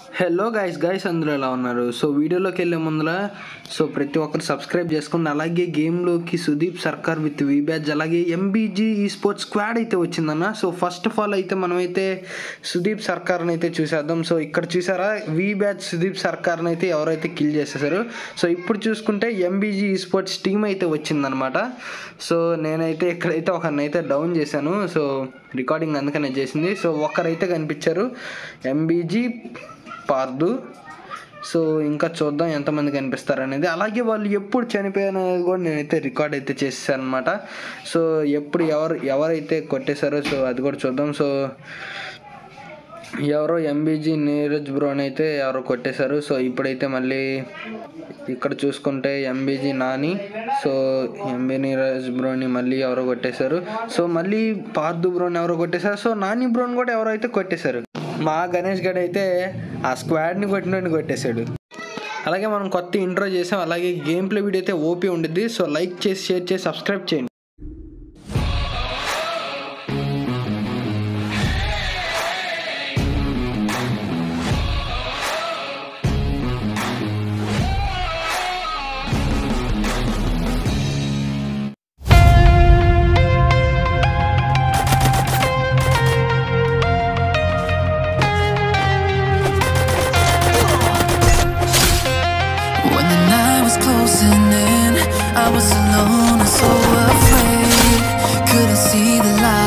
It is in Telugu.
హలో గైస్ గైస్ అందరూ ఎలా ఉన్నారు సో వీడియోలోకి వెళ్ళే ముందర సో ప్రతి ఒక్కరు సబ్స్క్రైబ్ చేసుకోండి అలాగే గేమ్లోకి Sudeep Sarkar with V batch అలాగే ఎంబీజీ ఈ స్పోర్ట్స్ స్క్వాడ్ అయితే వచ్చిందన్న సో ఫస్ట్ ఆఫ్ ఆల్ అయితే మనమైతే సుదీప్ సర్కార్ని అయితే చూసేద్దాం సో ఇక్కడ చూసారా వి బ్యాచ్ సుదీప్ సర్కార్ని అయితే ఎవరైతే కిల్ చేసేసారు సో ఇప్పుడు చూసుకుంటే ఎంబీజీ ఈ స్పోర్ట్స్ టీమ్ అయితే వచ్చిందనమాట సో నేనైతే ఇక్కడైతే ఒకరిని అయితే డౌన్ చేశాను సో రికార్డింగ్ అందుకనే చేసింది సో ఒకరైతే కనిపించారు ఎంబీజీ పార్దు సో ఇంకా చూద్దాం ఎంతమంది కనిపిస్తారు అనేది అలాగే వాళ్ళు ఎప్పుడు చనిపోయారు అనేది కూడా నేనైతే రికార్డ్ అయితే చేసేసాను అనమాట సో ఎప్పుడు ఎవరు ఎవరైతే కొట్టేశారో సో అది కూడా చూద్దాం సో ఎవరో ఎంబీజీ నీరజ్ బ్రోని అయితే ఎవరో కొట్టేశారు సో ఇప్పుడైతే మళ్ళీ ఇక్కడ చూసుకుంటే MBG Nani so MB Neeraj బ్రోని మళ్ళీ ఎవరో కొట్టేశారు సో మళ్ళీ పార్దు బ్రోని ఎవరో కొట్టేశారు సో నాని బ్రోని కూడా ఎవరో అయితే కొట్టేశారు మా గణేష్ గడ్ అయితే ఆ స్క్వాడ్ని కొట్టినట్టు కొట్టేశాడు అలాగే మనం కొత్త ఇంట్రో చేసాం అలాగే గేమ్ ప్లే వీడియో అయితే ఓపీ ఉండిద్ది సో లైక్ చేసి షేర్ చేసి సబ్స్క్రైబ్ చేయండి When the night was closing in, I was alone and so afraid. Couldn't see the light.